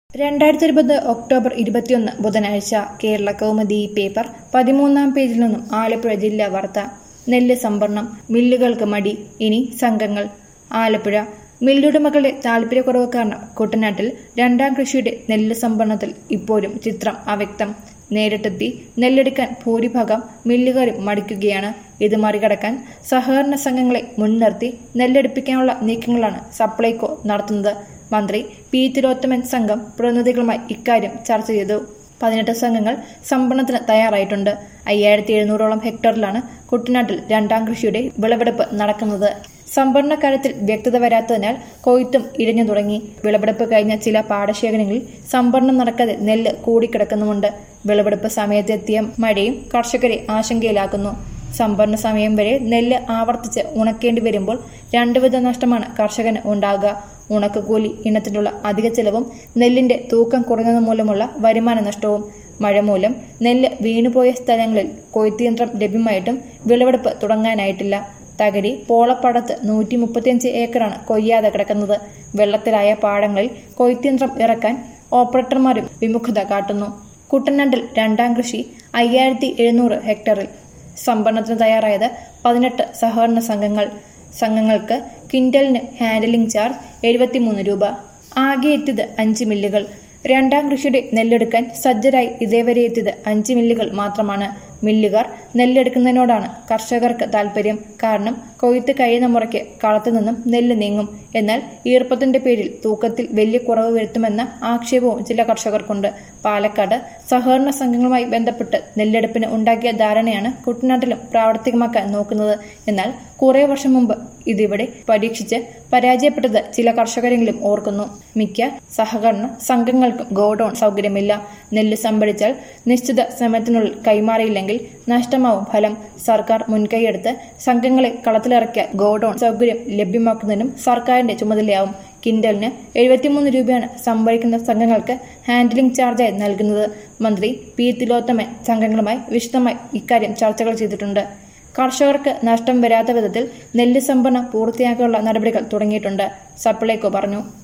രണ്ടായിരത്തി ഇരുപത് ഒക്ടോബർ ഇരുപത്തിയൊന്ന് ബുധനാഴ്ച കേരള കൗമുദി പേപ്പർ പതിമൂന്നാം പേജിൽ നിന്നും ആലപ്പുഴ ജില്ലാ വാർത്ത നെല്ല് സംഭരണം മില്ലുകൾക്ക് മടി ഇനി സംഘങ്ങൾ ആലപ്പുഴ മില്ലുടമകളുടെ താൽപര്യക്കുറവ് കാരണം കുട്ടനാട്ടിൽ രണ്ടാം കൃഷിയുടെ നെല്ല് സംഭരണത്തിൽ ഇപ്പോഴും ചിത്രം അവ്യക്തം നേരിട്ടെത്തി നെല്ലെടുക്കാൻ ഭൂരിഭാഗം മില്ലുകാരും മടിക്കുകയാണ് ഇത് മറികടക്കാൻ സഹകരണ സംഘങ്ങളെ മുൻനിർത്തി നെല്ലെടുപ്പിക്കാനുള്ള നീക്കങ്ങളാണ് സപ്ലൈകോ നടത്തുന്നത് മന്ത്രി പി തിലോത്തമൻ സംഘം പ്രതിനിധികളുമായി ഇക്കാര്യം ചർച്ച ചെയ്തു പതിനെട്ട് സംഘങ്ങൾ സംഭരണത്തിന് തയ്യാറായിട്ടുണ്ട് അയ്യായിരത്തി എഴുന്നൂറോളം ഹെക്ടറിലാണ് കുട്ടനാട്ടിൽ രണ്ടാം കൃഷിയുടെ വിളവെടുപ്പ് നടക്കുന്നത് സംഭരണ കാര്യത്തിൽ വ്യക്തത വരാത്തതിനാൽ കൊയ്ത്തും ഇഴഞ്ഞു തുടങ്ങി വിളവെടുപ്പ് കഴിഞ്ഞ ചില പാടശേഖരങ്ങളിൽ സംഭരണം നടക്കാതെ നെല്ല് കൂടിക്കിടക്കുന്നുമുണ്ട് വിളവെടുപ്പ് സമയത്തെത്തിയ മഴയും കർഷകരെ ആശങ്കയിലാക്കുന്നു സംഭരണ സമയം വരെ നെല്ല് ആവർത്തിച്ച് ഉണക്കേണ്ടി വരുമ്പോൾ രണ്ടുവിധ നഷ്ടമാണ് കർഷകന് ഉണ്ടാകുക ഉണക്കുകൂലി ഇനത്തിനുള്ള അധിക ചെലവും നെല്ലിന്റെ തൂക്കം കുറഞ്ഞത് മൂലമുള്ള വരുമാന നഷ്ടവും മഴ മൂലം നെല്ല് വീണുപോയ സ്ഥലങ്ങളിൽ കൊയ്ത്തുയന്ത്രം ലഭ്യമായിട്ടും വിളവെടുപ്പ് തുടങ്ങാനായിട്ടില്ല തകരി പോളപ്പാടത്ത് നൂറ്റി മുപ്പത്തിയഞ്ച് ഏക്കറാണ് കൊയ്യാതെ കിടക്കുന്നത് വെള്ളത്തിലായ പാടങ്ങളിൽ കൊയ്ത്തുയന്ത്രം ഇറക്കാൻ ഓപ്പറേറ്റർമാരും വിമുഖത കാട്ടുന്നു കുട്ടനാട്ടിൽ രണ്ടാം കൃഷി അയ്യായിരത്തി എഴുന്നൂറ് ഹെക്ടറിൽ സംഭരണത്തിന് തയ്യാറായത് പതിനെട്ട് സഹകരണ സംഘങ്ങൾ സംഘങ്ങൾക്ക് ക്വിന്റലിന് ഹാൻഡലിംഗ് ചാർജ് എഴുപത്തിമൂന്ന് രൂപ ആകെ എത്തിയത് അഞ്ച് മില്ലുകൾ രണ്ടാം കൃഷിയുടെ നെല്ലെടുക്കാൻ സജ്ജരായി ഇതേവരെ എത്തിയത് അഞ്ച് മില്ലുകൾ മാത്രമാണ് മില്ലുകാർ നെല്ലെടുക്കുന്നതിനോടാണ് കർഷകർക്ക് താൽപര്യം കാരണം കൊയ്ത്ത് കഴിയുന്ന മുറയ്ക്ക് കളത്തു നിന്നും നെല്ല് നീങ്ങും എന്നാൽ ഈർപ്പത്തിന്റെ പേരിൽ തൂക്കത്തിൽ വലിയ കുറവ് വരുത്തുമെന്ന ആക്ഷേപവും ചില കർഷകർക്കുണ്ട് പാലക്കാട് സഹകരണ സംഘങ്ങളുമായി ബന്ധപ്പെട്ട് നെല്ലെടുപ്പിന് ഉണ്ടാക്കിയ ധാരണയാണ് കുട്ടനാട്ടിലും പ്രാവർത്തികമാക്കാൻ നോക്കുന്നത് എന്നാൽ കുറെ വർഷം മുമ്പ് ഇതിവിടെ പരീക്ഷിച്ച് പരാജയപ്പെട്ടത് ചില കർഷകരെങ്കിലും ഓർക്കുന്നു മിക്ക സഹകരണ സംഘങ്ങൾക്കും ഗോഡൌൺ സൗകര്യമില്ല നെല്ല് സംഭരിച്ചാൽ നിശ്ചിത സമയത്തിനുള്ളിൽ കൈമാറിയില്ലെങ്കിൽ നഷ്ടമാവും ഫലം സർക്കാർ മുൻകൈയെടുത്ത് സംഘങ്ങളെ കളത്തിലിറക്കിയ ഗോഡൌൺ സൗകര്യം ലഭ്യമാക്കുന്നതിനും സർക്കാരിന്റെ ചുമതലയാവും കിൻഡലിന് എഴുപത്തിമൂന്ന് രൂപയാണ് സംഭരിക്കുന്ന സംഘങ്ങൾക്ക് ഹാൻഡലിംഗ് ചാർജായി നൽകുന്നത് മന്ത്രി പി തിലോത്തമൻ സംഘങ്ങളുമായി വിശദമായി ഇക്കാര്യം ചർച്ചകൾ ചെയ്തിട്ടുണ്ട് കർഷകർക്ക് നഷ്ടം വരാത്ത വിധത്തിൽ നെല്ല് സംഭരണം പൂർത്തിയാക്കാനുള്ള നടപടികൾ തുടങ്ങിയിട്ടുണ്ട് സപ്ലൈകോ പറഞ്ഞു